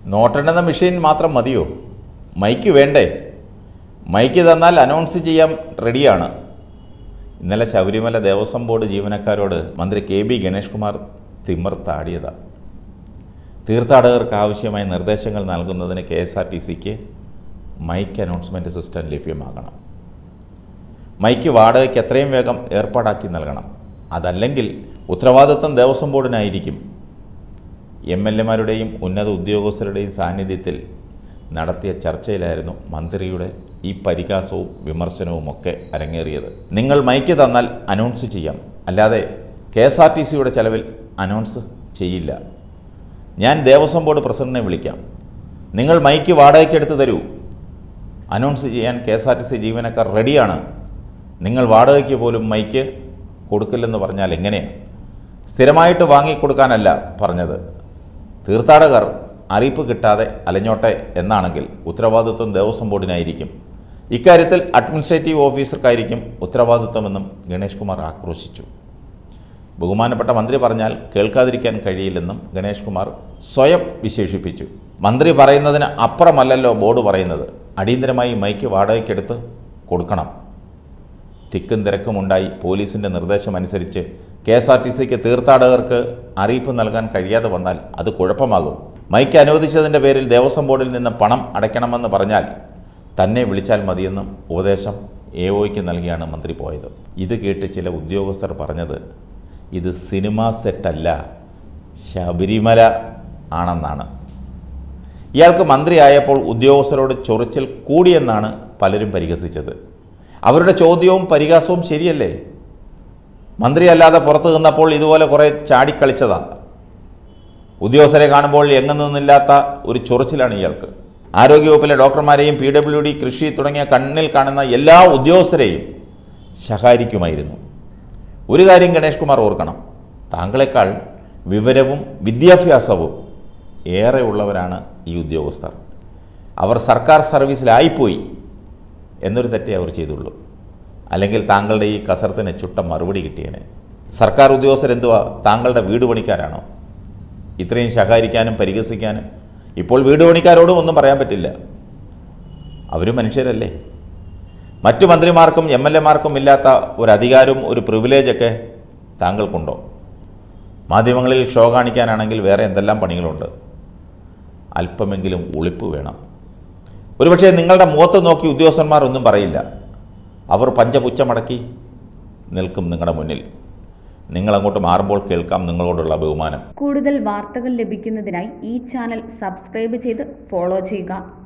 നോട്ടെണ്ണുന്ന machine മാത്രം മതിയോ mic വേണ്ടേ മൈക്ക് തന്നാൽ അനൗൺസ് ചെയ്യാൻ റെഡിയാണ് ഇന്നലെ ശബരിമല ദേവസ്വം ബോർഡ് ജീവനക്കാരോട് മന്ത്രി കെ ബി ഗണേഷ് കുമാർ തിമിർത്താടിയതാണ് തീർത്ഥാടകർക്ക് ആവശ്യമായ നിർദ്ദേശങ്ങൾ നൽകുന്നതിന് കെ എസ് ആർ ടി സിക്ക് മൈക്ക് അനൗൺസ്മെൻറ്റ് സിസ്റ്റം ലഭ്യമാകണം മൈക്ക് വാടകയ്ക്ക് എത്രയും വേഗം ഏർപ്പാടാക്കി നൽകണം അതല്ലെങ്കിൽ ഉത്തരവാദിത്വം ദേവസ്വം ബോർഡിനായിരിക്കും എം എൽ എമാരുടെയും ഉന്നത ഉദ്യോഗസ്ഥരുടെയും സാന്നിധ്യത്തിൽ നടത്തിയ ചർച്ചയിലായിരുന്നു മന്ത്രിയുടെ ഈ പരിഹാസവും വിമർശനവും ഒക്കെ അരങ്ങേറിയത് നിങ്ങൾ മൈക്ക് തന്നാൽ അനൗൺസ് ചെയ്യാം അല്ലാതെ കെ എസ് ആർ ടി സിയുടെ ചെലവിൽ അനൗൺസ് ചെയ്യില്ല ഞാൻ ദേവസ്വം ബോർഡ് പ്രസിഡന്റിനെ വിളിക്കാം നിങ്ങൾ മൈക്ക് വാടകയ്ക്കെടുത്ത് തരൂ അനൗൺസ് ചെയ്യാൻ K S R T C ജീവനക്കാർ റെഡിയാണ് നിങ്ങൾ വാടകയ്ക്ക് പോലും മൈക്ക് കൊടുക്കില്ലെന്ന് പറഞ്ഞാൽ എങ്ങനെയാണ് സ്ഥിരമായിട്ട് വാങ്ങിക്കൊടുക്കാനല്ല പറഞ്ഞത് തീർത്ഥാടകർ അറിയിപ്പ് കിട്ടാതെ അലഞ്ഞോട്ടെ എന്നാണെങ്കിൽ ഉത്തരവാദിത്വം ദേവസ്വം ബോർഡിനായിരിക്കും ഇക്കാര്യത്തിൽ അഡ്മിനിസ്ട്രേറ്റീവ് ഓഫീസർക്കായിരിക്കും ഉത്തരവാദിത്വമെന്നും ഗണേഷ് കുമാർ ആക്രോശിച്ചു ബഹുമാനപ്പെട്ട മന്ത്രി പറഞ്ഞാൽ കേൾക്കാതിരിക്കാൻ കഴിയില്ലെന്നും ഗണേഷ് കുമാർ സ്വയം വിശേഷിപ്പിച്ചു മന്ത്രി പറയുന്നതിന് അപ്പുറമല്ലല്ലോ ബോർഡ് പറയുന്നത് അടിയന്തരമായി മൈക്ക് വാടകയ്ക്കെടുത്ത് കൊടുക്കണം തിക്കും തിരക്കുമുണ്ടായി പോലീസിൻ്റെ നിർദ്ദേശമനുസരിച്ച് കെ എസ് ആർ ടി സിക്ക് തീർത്ഥാടകർക്ക് അറിയിപ്പ് നൽകാൻ കഴിയാതെ വന്നാൽ അത് കുഴപ്പമാകും മൈക്ക് അനുവദിച്ചതിൻ്റെ പേരിൽ ദേവസ്വം ബോർഡിൽ നിന്ന് പണം അടയ്ക്കണമെന്ന് പറഞ്ഞാൽ തന്നെ വിളിച്ചാൽ മതിയെന്നും ഉപദേശം എ ഒയ്ക്ക് നൽകിയാണ് മന്ത്രി പോയത് ഇത് കേട്ട് ചില ഉദ്യോഗസ്ഥർ പറഞ്ഞത് ഇത് സിനിമാ സെറ്റല്ല ശബരിമല ആണെന്നാണ് ഇയാൾക്ക് മന്ത്രിയായപ്പോൾ ഉദ്യോഗസ്ഥരോട് ചൊറിച്ചിൽ കൂടിയെന്നാണ് പലരും പരിഹസിച്ചത് അവരുടെ ചോദ്യവും പരിഹാസവും ശരിയല്ലേ മന്ത്രിയല്ലാതെ പുറത്തു നിന്നപ്പോൾ ഇതുപോലെ കുറേ ചാടിക്കളിച്ചതാണ് ഉദ്യോഗസ്ഥരെ കാണുമ്പോൾ എങ്ങും നിന്നില്ലാത്ത ഒരു ചൊറിച്ചിലാണ് ഇയാൾക്ക് ആരോഗ്യവകുപ്പിലെ ഡോക്ടർമാരെയും പി ഡബ്ല്യു ഡി കൃഷി തുടങ്ങിയ കണ്ണിൽ കാണുന്ന എല്ലാ ഉദ്യോഗസ്ഥരെയും ശകാരിക്കുമായിരുന്നു ഒരു കാര്യം ഗണേഷ് കുമാർ ഓർക്കണം താങ്കളെക്കാൾ വിവരവും വിദ്യാഭ്യാസവും ഏറെ ഉള്ളവരാണ് ഈ ഉദ്യോഗസ്ഥർ അവർ സർക്കാർ സർവീസിലായിപ്പോയി എന്നൊരു തെറ്റേ അവർ ചെയ്തുള്ളൂ അല്ലെങ്കിൽ താങ്കളുടെ ഈ കസർത്തിന് ചുട്ട മറുപടി കിട്ടിയേനെ സർക്കാർ ഉദ്യോഗസ്ഥരെന്തുവാ താങ്കളുടെ വീട് പണിക്കാരാണോ ഇത്രയും ശകാരിക്കാനും പരിഹസിക്കാനും ഇപ്പോൾ വീട് പണിക്കാരോടും ഒന്നും പറയാൻ പറ്റില്ല അവരും മനുഷ്യരല്ലേ മറ്റു മന്ത്രിമാർക്കും എം എൽ എമാർക്കും ഇല്ലാത്ത ഒരു അധികാരവും ഒരു പ്രിവിലേജൊക്കെ താങ്കൾക്കുണ്ടോ മാധ്യമങ്ങളിൽ ഷോ കാണിക്കാനാണെങ്കിൽ വേറെ എന്തെല്ലാം പണികളുണ്ട് അല്പമെങ്കിലും ഉളിപ്പ് വേണം ഒരുപക്ഷെ നിങ്ങളുടെ മുഖത്ത് നോക്കി ഉദ്യോഗസ്ഥന്മാർ ഒന്നും പറയില്ല അവർ പഞ്ചപുച്ഛമടക്കി നിൽക്കും നിങ്ങളുടെ മുന്നിൽ നിങ്ങളങ്ങോട്ട് മാറുമ്പോൾ കേൾക്കാം നിങ്ങളോടുള്ള ബഹുമാനം കൂടുതൽ വാർത്തകൾ ലഭിക്കുന്നതിനായി ഈ ചാനൽ സബ്സ്ക്രൈബ് ചെയ്ത് ഫോളോ ചെയ്യുക